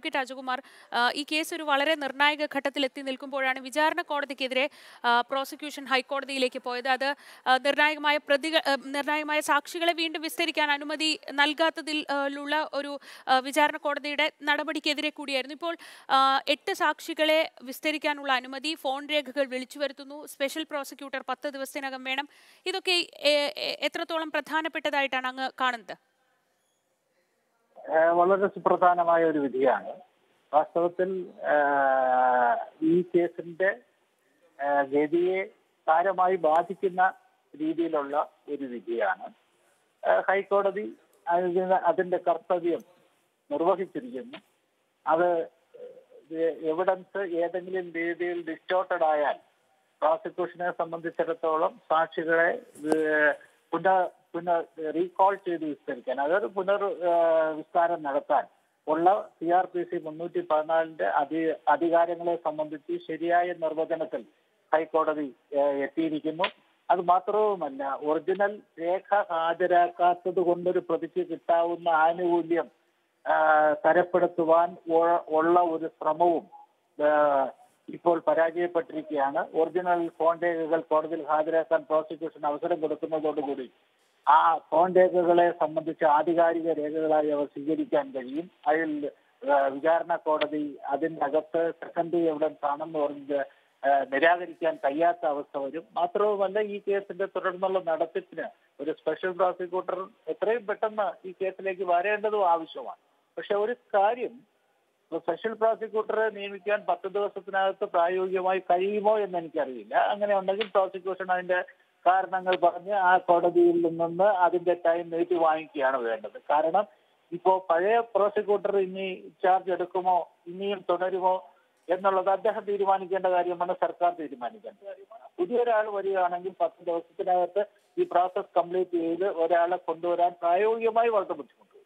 advocate Rajkumar ആ, ഈ case ഒരു വളരെ നിർണായക ഘട്ടത്തിൽ എത്തി നിൽക്കുമ്പോഴാണ് വിചാരണ കോടതിക്കെതിരെ ആ, പ്രോസിക്യൂഷൻ ഹൈക്കോടതിയിലേക്ക് പോയത് അത് ആ, നിർണായകമായ പ്രതികൾ ആ, നിർണായകമായ സാക്ഷികളെ വീണ്ടും വിസ്തരിക്കാൻ അനുമതി നൽകാത്തതിൽ ആ, ലുള്ള ഒരു ആ, വിചാരണ കോടതിയുടെ നടപടിക്കെതിരെ കൂടിയായിരുന്നു ഇപ്പോൾ ആ, എട്ട് സാക്ഷികളെ വിസ്തരിക്കാനുള്ള അനുമതി ഫോൺ രേഖകൾ വിളിച്ചു വരുത്തുന്നു സ്പെഷ്യൽ പ്രോസിക്യൂട്ടർ പത്ത് ദിവസത്തിനകം വേണം ഇതൊക്കെ എ, എ, എത്രത്തോളം പ്രധാനപ്പെട്ടതായിട്ടാണ് അങ്ങ് കാണുന്നത് ഏഹ് വളരെ സുപ്രധാനമായ ഒരു വിധിയാണ് വാസ്തവത്തിൽ ഏഹ് ഈ കേസിന്റെ ഏഹ് ഗതിയെ സാരമായി ബാധിക്കുന്ന രീതിയിലുള്ള ഒരു വിധിയാണ് ഏഹ് ഹൈക്കോടതി അതിന് അതിന്റെ കർത്തവ്യം നിർവഹിച്ചിരിക്കുന്നു അത് എവിഡൻസ് ഏതെങ്കിലും രീതിയിൽ ഡിസ്റ്റോർട്ടഡ് ആയാൽ പ്രോസിക്യൂഷനെ സംബന്ധിച്ചിടത്തോളം സാക്ഷികളെ ഏഹ് പുനഃ പുനഃ റീകോൾ ചെയ്ത് വിസ്തരിക്കാൻ അതായത് പുനർ ഏഹ് വിസ്താരം നടത്താൻ ഉള്ള സി ആർ പി സി മുന്നൂറ്റി പതിനാലിന്റെ അധി അധികാരങ്ങളെ സംബന്ധിച്ച് ശരിയായ നിർവചനത്തിൽ ഹൈക്കോടതി ഏഹ് എത്തിയിരിക്കുന്നു അത് മാത്രവുമല്ല ഒറിജിനൽ രേഖ ഹാജരാക്കാത്തത് കൊണ്ടൊരു പ്രതിക്ക് കിട്ടാവുന്ന ആനുകൂല്യം ആഹ് തരപ്പെടുത്തുവാൻ ഉ- ഉള്ള ഒരു ശ്രമവും ആഹ് ഇപ്പോൾ പരാജയപ്പെട്ടിരിക്കുകയാണ് ഒറിജിനൽ ഫോൺ രേഖകൾ കോടതിയിൽ ഹാജരാക്കാൻ പ്രോസിക്യൂഷൻ അവസരം കൊടുക്കുന്നതോടുകൂടി ആ ഫോൺ രേഖകളെ സംബന്ധിച്ച് ആധികാരിക രേഖകളായി അവർ സ്വീകരിക്കാൻ കഴിയും അതിൽ ആഹ് വിചാരണ കോടതി അതിന്റെ അകത്ത് സെക്കൻഡറി എവിഡൻസ് ആണെന്ന് പറഞ്ഞ് ആഹ് നിരാകരിക്കാൻ കഴിയാത്ത അവസ്ഥ വരും മാത്രവുമല്ല ഈ കേസിന്റെ തുടർന്നുള്ള നടത്തിപ്പിന് ഒരു സ്പെഷ്യൽ പ്രോസിക്യൂട്ടർ എത്രയും പെട്ടെന്ന് ഈ കേസിലേക്ക് വരേണ്ടതും ആവശ്യമാണ് പക്ഷെ ഒരു കാര്യം സ്പെഷ്യൽ പ്രോസിക്യൂട്ടറെ നിയമിക്കാൻ പത്ത് ദിവസത്തിനകത്ത് പ്രായോഗികമായി കഴിയുമോ എന്ന് എനിക്കറിയില്ല അങ്ങനെ ഉണ്ടെങ്കിൽ പ്രോസിക്യൂഷൻ അതിന്റെ കാരണങ്ങൾ പറഞ്ഞ് ആ കോടതിയിൽ നിന്ന് അതിന്റെ ടൈം നീട്ടി വാങ്ങിക്കുകയാണ് വേണ്ടത് കാരണം ഇപ്പോ പഴയ പ്രോസിക്യൂട്ടർ ഇനി ചാർജ് എടുക്കുമോ ഇനിയും തുടരുമോ എന്നുള്ളത് അദ്ദേഹം തീരുമാനിക്കേണ്ട കാര്യമാണ് സർക്കാർ തീരുമാനിക്കേണ്ട കാര്യമാണ് പുതിയൊരാൾ വരികയാണെങ്കിൽ പത്ത് ദിവസത്തിനകത്ത് ഈ പ്രോസസ് കംപ്ലീറ്റ് ചെയ്ത് ഒരാളെ കൊണ്ടുവരാൻ പ്രായോഗികമായി വളരെ ബുദ്ധിമുട്ടുണ്ട്